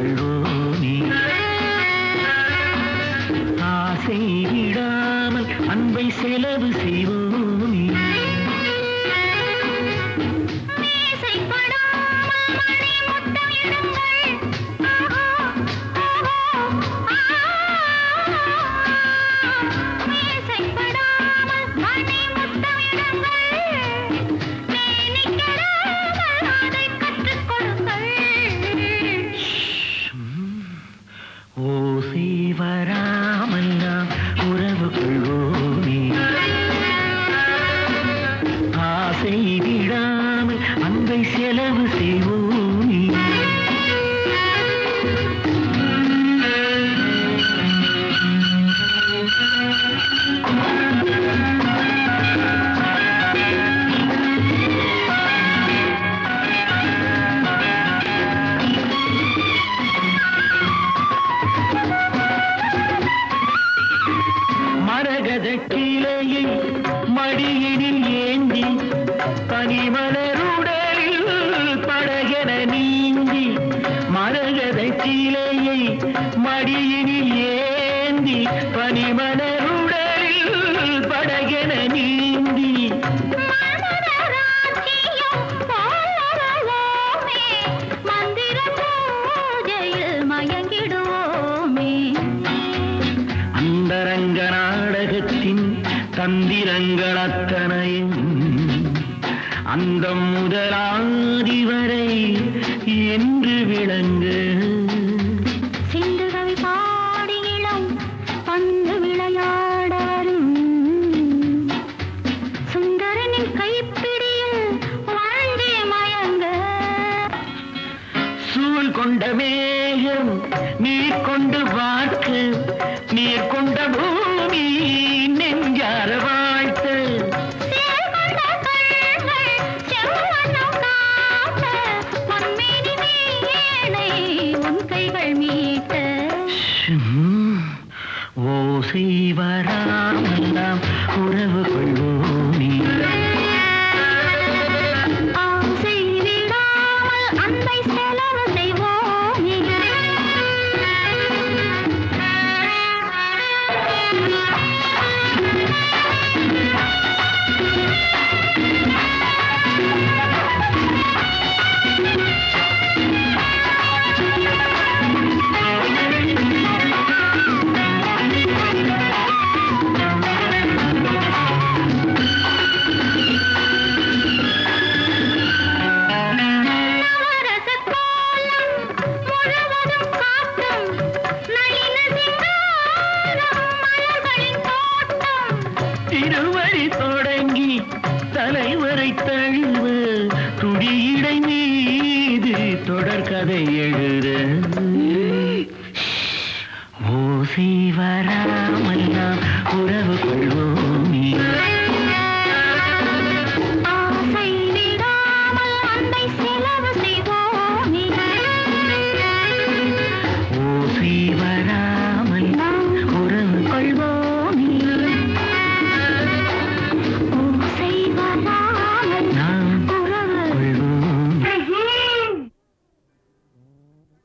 கொள்வோமே ஆசை விடாமல் அன்பை செலவு செய்வோமே மீசைப்படாமல் மணி முத்தமிடுங்கள். ஆஹா, ஆஹா, ஆஹா. மீசைப்படாமல் மணி முத்தமிடுங்கள். மேனிக்கெடாமல் அதைக் கற்றுக் கொடுங்கள். ஓசை வராமல் நாம் உறவு கொள்வோமே ஆசை விடாமல் அன்பை செலவு செய்வோமே மரகத கிளையை மடியினில் ஏந்தி பனிமலருடலில் படகென நீந்தி மரகத கிளையை மடியினில் ஏந்தி பனிமலருடலில் படகென நீந்தி மன்மதராட்சியம் போலவளோமே, மந்திர பூஜையில் மயங்கிடுவோமே அந்தரங்க நாடகத்தின் தந்திரங்கள் அத்தனையும் அந்த முதலாதி வரை என்று விளங்கு சிந்து கவி பாடி இளம் பந்து விளையாட வரும் சுந்தரனின் கைப்பிடியில் வாழ்ந்தே மயங்க சூழ் கொண்ட மேகம் நீர் கொண்டு வாக்கு நீர் கொண்ட பூமி நெஞ்சார வாழ்த்து சேர் கொண்ட கண்கள் செவ்வனம் காட்ட பொன்மேனி வீணை உன் கைகள் மீட்ட ம், ஓசை வராமல் நாம் உறவு கொள்வோமே ஆசை விடாமல் அன்பை செலவு செய்வோமே நவரச கோலம் முழுவதும் காட்டும் நளின சிங்காரம் மலர்களின் தோட்டம் திருவடி தொடங்கி தலைவரை தழுவ துடியிடை மீது தொடர்கதை எழுத ஓசை வராமல் நாம் உறவு கொள்வோமே